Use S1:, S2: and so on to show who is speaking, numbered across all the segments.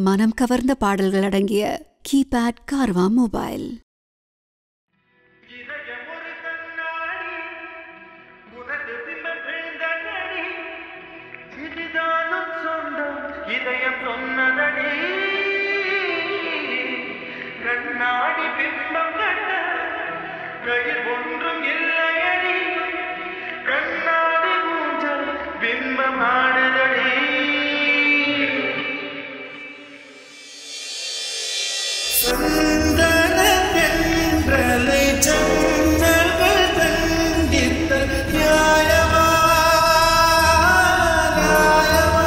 S1: மனம் கவர்ந்த பாடல்கள் அடங்கிய கீபேட் கார்வா மொபைல்
S2: இதயம் ஒரு கண்ணாடி உனது பிம்பம் விழுந்த நடி இதுதானும் சொந்தம் இதயம் சொன்னதடி கண்ணாடி பிம்பம் கண்ட கயிர் ஒன்றும் இல்லையடி கண்ணாடி ஊஞ்சல் பிம்பம் ஆடுதடி சந்தனத்தென்றலை ஜன்னல்கள் தண்டித்த நியாயமா நியாயமா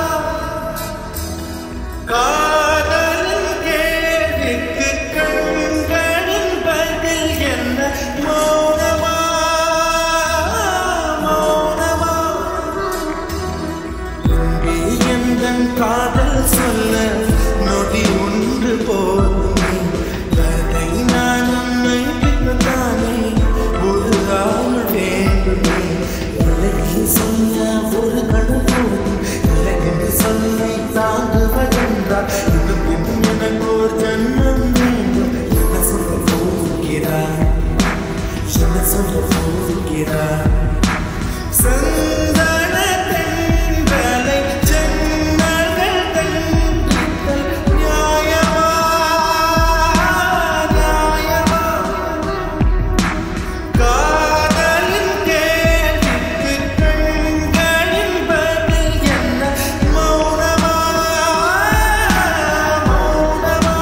S2: காதலின் கேள்விக்கு கண்களின் பதில் என்ன மௌனமா மௌனமா நம்பி எந்தன் காதல் சொல்ல நொடி ஒன்று போதுமே கதை நான் உன்னை பின்னதானே ஒரு ஆள் வேண்டுமே உலகில் சொல்ல ஒரு கடன் போதும் உலகென்று சொல்லை தாங்குவதென்றால் இன்னும் இன்னும் எனக்கு ஒரு ஜன்மம் வேண்டும் என்ன சொல்ல போகிறாய் என்ன சொல்ல போகிறாய் சந்தன தென்றலை ஜன்னல்கள் தண்டித்தல் நியாயமா நியாயமா காதலின் கேள்விக்கு கண்களின் பதில் என்ன மௌனமா மௌனமா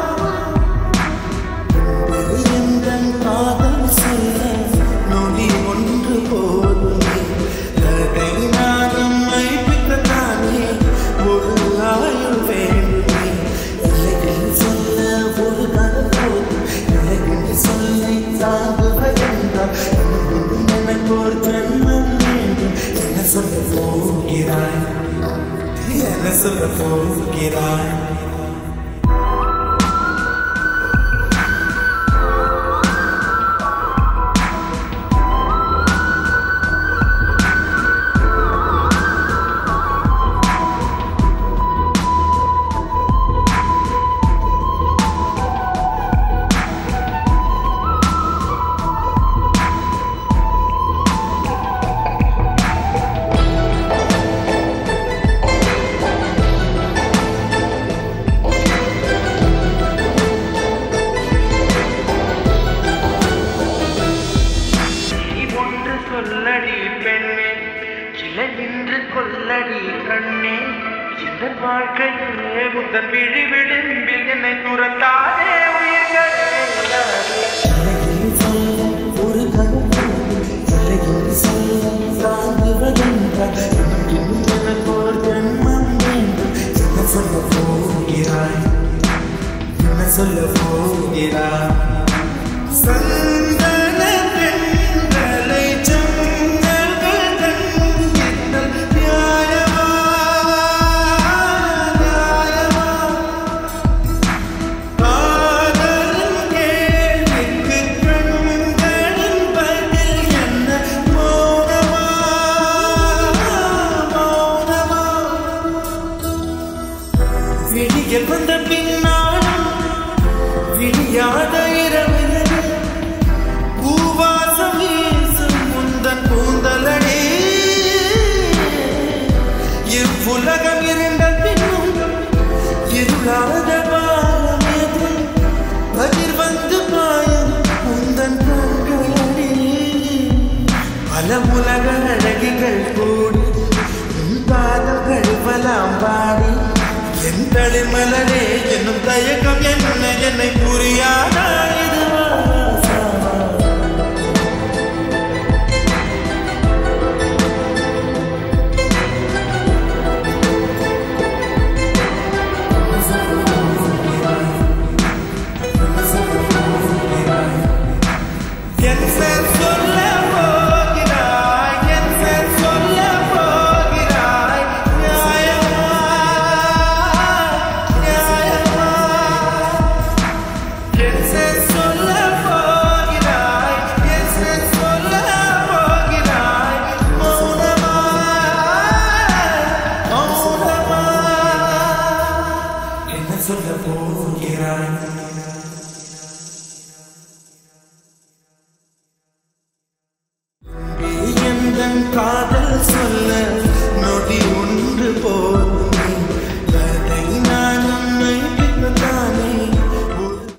S2: எந்தன் காதல் சொல்ல நொடி ஒன்று போதுமே கதை நான் உம்மை பித்தத்தானே ஒரு ஆயுள் வேண்டுமே உலகில் சொல்ல ஒரு கதை போதும் உலகில் சொல்லை தாங்குவதென்றால் இன்னும் எனக்கு ஒரு ஜன்மம் வேண்டும் என்ன சொல்ல போகிறாய் என்ன சொல்ல போகிறாய் நீ ஒன்று சொல்லடி பெண்ணே சிலை நின்று கொல்லடி கண்ணே இந்த வாழ்க்கையிலே முதன் விழி விளிம்பில் என்னை துரத்தாதே உயிர்களே ஒரு சொல்ல போகிறாய் என்ன சொல்ல போகிறாய் சந்தன தென்றலை ஜன்னல்கள் தண்டித்தல் நியாயமா நியாயமா காதலின் கேள்விக்கு கண்களின் பதில் என்ன மௌனமா மௌனமா விடியல் வந்த பின்னாலும் விடியாத இரவிலே பூவாசம் வீசும் முந்தன் பூந்தலடி இவ்வுலகம் இருந்த பின்னும் இருளாத பாலம் எது பதிர் வந்து பாயும் முந்தன் கண்களடி பல உலக அழகிகள் கூடி உன் பாதம் கழுவலாம் பாடி என் தளிர்மலரே என்னும் தயக்கம் என்ன என்னை புரியாதா இது வாசமா? என் பேர் சொல்ல போகிறாய் என் பேர் சொல்ல போகிறாய் நியாயமா நியாயமா என் பேர் சொல்ல போகிறாய் எந்தன் காதல்